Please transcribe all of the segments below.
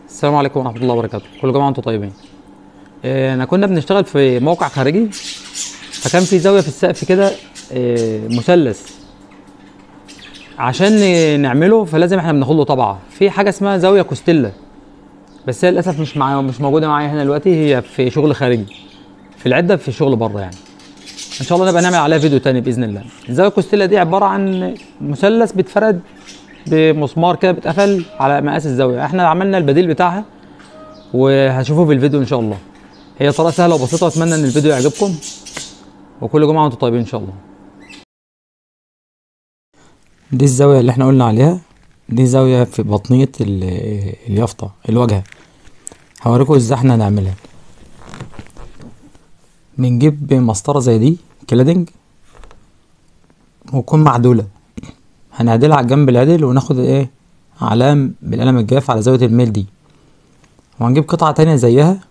السلام عليكم ورحمة الله وبركاته كل جماعة وانتم طيبين آه، انا كنا بنشتغل في موقع خارجي فكان في زاوية في السقف كده آه، مثلث عشان ن- نعمله فلازم احنا بناخد له طبعة في حاجة اسمها زاوية كوستيلا بس هي للأسف مش معايا مش موجودة معايا هنا دلوقتي هي في شغل خارجي في العدة في شغل بره يعني ان شاء الله نبقى نعمل عليها فيديو تاني باذن الله الزاويه الكوستيلا دي عباره عن مثلث بيتفرد بمسمار كده بيتقفل على مقاس الزاويه احنا عملنا البديل بتاعها وهشوفه في الفيديو ان شاء الله هي طريقه سهله وبسيطه اتمنى ان الفيديو يعجبكم وكل جمعه وانتم طيبين ان شاء الله دي الزاويه اللي احنا قلنا عليها دي زاويه في بطنيه ال- اليافطه الواجهه هوريكم ازاي احنا هنعملها بنجيب مسطره زي دي كلادنج وتكون معدوله هنعدلها على الجنب العدل وناخد ايه علام بالقلم الجاف على زاويه الميل دي وهنجيب قطعه تانية زيها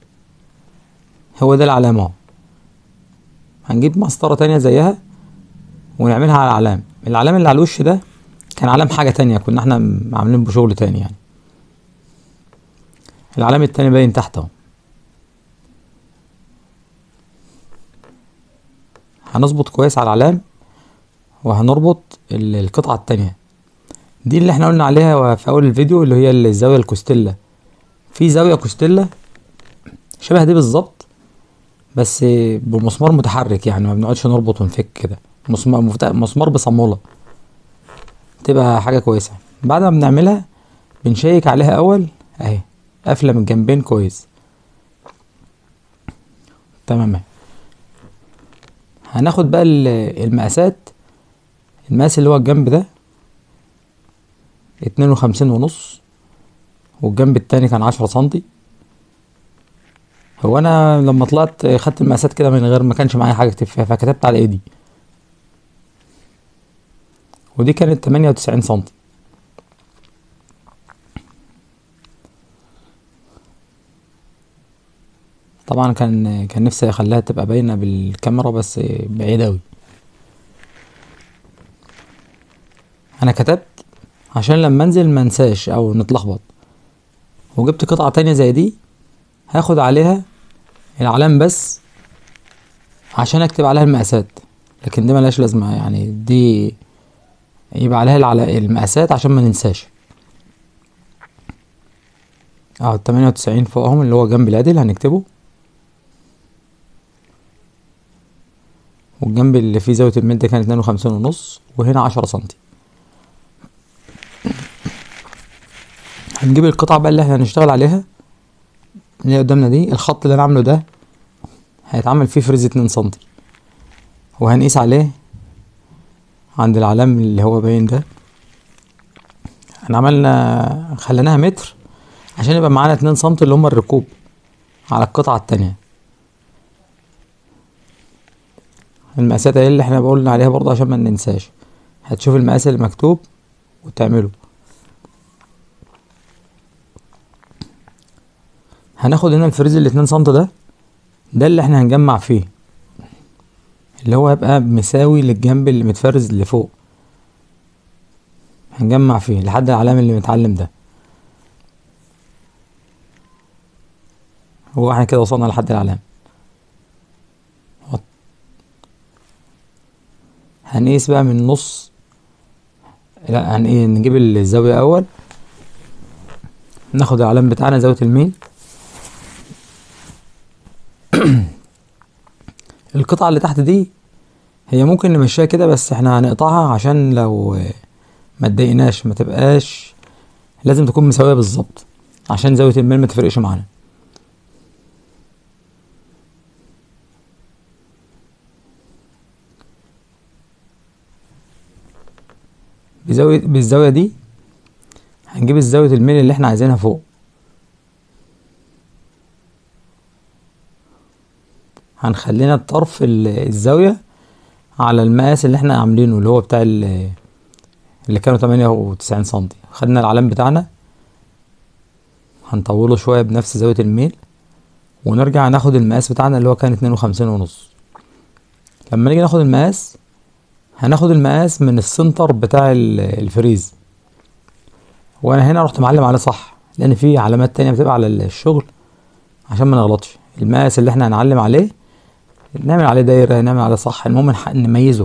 هو ده العلامة اهو هنجيب مسطرة تانية زيها ونعملها على العلام العلام اللي على الوش ده كان علام حاجة تانية كنا احنا م- عاملين بشغل تاني يعني العلام التاني باين تحت اهو هنظبط كويس على العلام وهنربط ال- القطعة التانية دي اللي احنا قلنا عليها في اول الفيديو اللي هي الزاوية الكوستيلا في زاوية كوستيلا شبه دي بالظبط بس بمسمار متحرك يعني ما بنقعدش نربط ونفك كده مسمار مفت- مسمار بصامولة تبقى حاجة كويسة بعد ما بنعملها بنشيك عليها اول اهي قافلة من الجنبين كويس تمام اهي. هناخد بقى ال- المقاسات المقاس اللي هو الجنب ده اتنين وخمسين ونص والجنب التاني كان عشرة سنتي هو انا لما طلعت خدت المقاسات كده من غير ما كانش معايا حاجه اكتب فيها فكتبت على ايدي ودي كانت تمانية وتسعين سنتي طبعا كان كان نفسي اخليها تبقى باينه بالكاميرا بس بعيد اوي انا كتبت عشان لما انزل منساش او نتلخبط وجبت قطعه تانية زي دي هاخد عليها العلام بس عشان اكتب عليها المقاسات لكن دي ملهاش لازمه يعني دي يبقى عليها العلا- المقاسات عشان ما ننساش اه التمانية وتسعين فوقهم اللي هو جنب العدل هنكتبه والجنب اللي فيه زاوية الميل ده كان اتنين وخمسين ونص وهنا عشرة سنتي هنجيب القطعة بقى اللي احنا هنشتغل عليها اللي هي قدامنا دي الخط اللي انا عامله ده هيتعمل فيه فريز اتنين سنتي وهنقيس عليه عند العلام اللي هو باين ده احنا عملنا خليناها متر عشان يبقى معانا اتنين سنتي اللي هما الركوب على القطعة التانية المقاسات اهي اللي احنا بقولنا عليها برضه عشان ما ننساش هتشوف المقاس اللي مكتوب وتعمله هناخد هنا الفريز الاتنين سنتي ده ده اللي احنا هنجمع فيه اللي هو هيبقى مساوي للجنب اللي متفرز اللي فوق هنجمع فيه لحد العلامة اللي متعلم ده هو احنا كده وصلنا لحد العلامة حط. هنقيس بقى من نص لا هن ايه نجيب الزاوية اول ناخد العلامة بتاعنا زاوية الميل القطعة اللي تحت دي هي ممكن نمشيها كده بس احنا هنقطعها عشان لو ما تضايقناش ما تبقاش لازم تكون مساوية بالظبط عشان زاوية الميل ما تفرقش معانا بزاوية بالزاوية دي هنجيب الزاوية الميل اللي احنا عايزينها فوق هنخلينا الطرف ال- الزاوية على المقاس اللي احنا عاملينه اللي هو بتاع ال- اللي كانوا تمانية وتسعين سنتي خدنا العلام بتاعنا هنطوله شوية بنفس زاوية الميل ونرجع ناخد المقاس بتاعنا اللي هو كان اتنين وخمسين ونص لما نيجي ناخد المقاس هناخد المقاس من السنتر بتاع ال- الفريز وانا هنا رحت معلم عليه صح لان في علامات تانية بتبقى على الشغل عشان ما نغلطش المقاس اللي احنا هنعلم عليه نعمل عليه دايرة نعمل عليه صح المهم نح- نميزه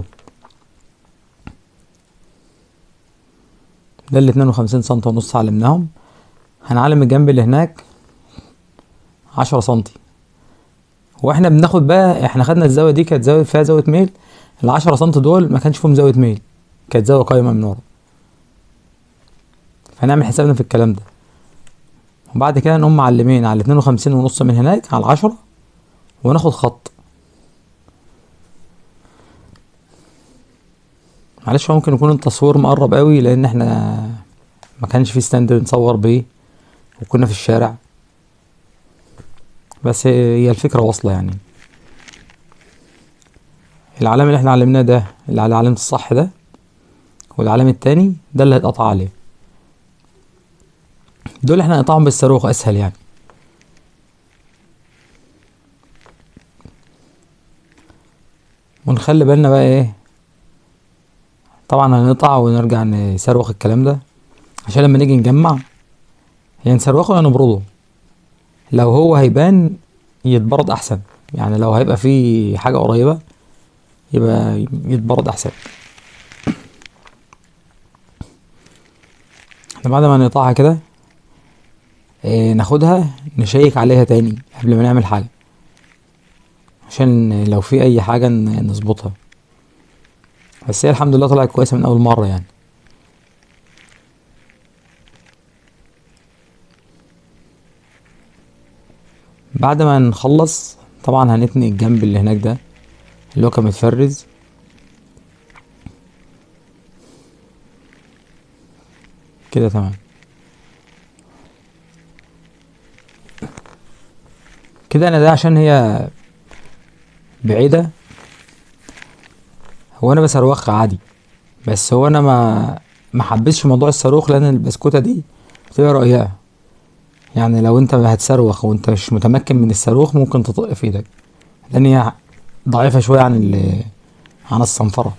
ده اللي اتنين وخمسين سنتي ونص علمناهم هنعلم الجنب اللي هناك عشرة سنتي واحنا بناخد بقى احنا خدنا الزاوية دي كانت زاوية فيها زاوية ميل العشرة سنتي دول ما كانش فيهم زاوية ميل كانت زاوية قايمة من ورا فنعمل حسابنا في الكلام ده وبعد كده نقوم معلمين على اتنين وخمسين ونص من هناك على العشرة وناخد خط معلش هو ممكن يكون التصوير مقرب قوي لان احنا ما كانش في ستاند نصور بيه وكنا في الشارع بس هي الفكرة واصلة يعني العلامة اللي احنا علمناه ده اللي على علامة الصح ده والعلامة التاني ده اللي هيتقطع عليه دول احنا هنقطعهم بالصاروخ اسهل يعني ونخلي بالنا بقى ايه طبعا هنقطع ونرجع نصاروخ الكلام ده عشان لما نيجي نجمع يا نصاروخه يا نبرده لو هو هيبان يتبرد احسن يعني لو هيبقى فيه حاجة قريبة يبقى يتبرد احسن احنا بعد ما نقطعها كده اه ناخدها نشيك عليها تاني قبل ما نعمل حاجة عشان لو في اي حاجة ن- نظبطها بس هي الحمد لله طلعت كويسة من اول مرة يعني بعد ما نخلص طبعا هنتني الجنب اللي هناك ده اللي هو كان متفرز كده تمام كده انا ده عشان هي بعيدة هو انا بصاروخها عادي بس هو انا ما ما حبيتش موضوع الصاروخ لان البسكوتة دي بتبقى رقيقة يعني لو انت هتصاروخ وانت مش متمكن من الصاروخ ممكن تطق في ايدك لان هي ضعيفة شوية عن ال عن الصنفرة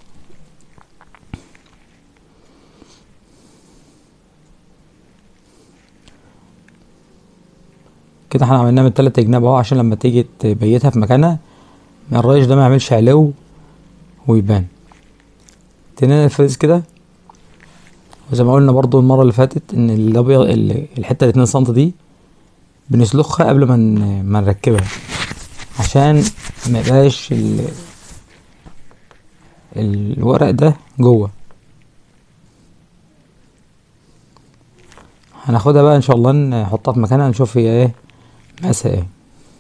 كده احنا عملناها من تلات اجناب اهو عشان لما تيجي تبيتها في مكانها الريش ده ما يعملش علو ويبان تنين الفريز كده وزي ما قلنا برضو المرة اللي فاتت ان الابيض ال- الحتة الاتنين سنت دي بنسلخها قبل ما ن- ما نركبها عشان ما يبقاش ال- الورق ده جوه هناخدها بقى ان شاء الله نحطها في مكانها نشوف هي ايه مقاسها ايه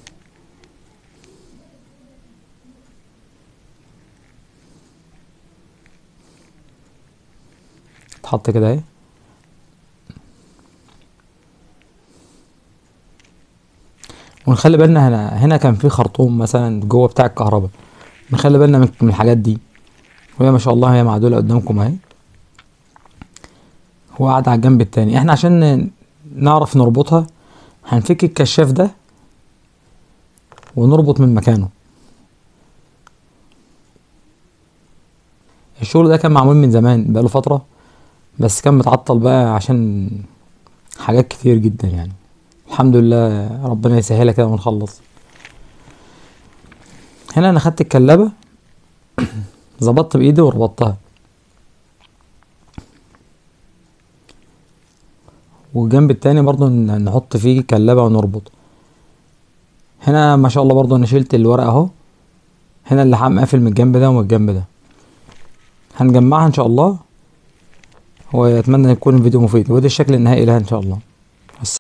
تحط كده اهي ونخلي بالنا هنا هنا كان في خرطوم مثلا جوه بتاع الكهرباء نخلي بالنا من من الحاجات دي وهي ما شاء الله هي معدولة قدامكم اهي هو قاعد على الجنب التاني احنا عشان نعرف نربطها هنفك الكشاف ده ونربط من مكانه الشغل ده كان معمول من زمان بقاله فترة بس كان متعطل بقى عشان حاجات كتير جدا يعني الحمد لله ربنا يسهلها كده ونخلص هنا انا خدت الكلابة ظبطت بايدي وربطتها والجنب التاني برضو ن- نحط فيه كلابة ونربط هنا ما شاء الله برضو انا شلت الورق اهو هنا اللحام قافل من الجنب ده ومن الجنب ده هنجمعها ان شاء الله واتمنى يكون الفيديو مفيد وده الشكل النهائي لها ان شاء الله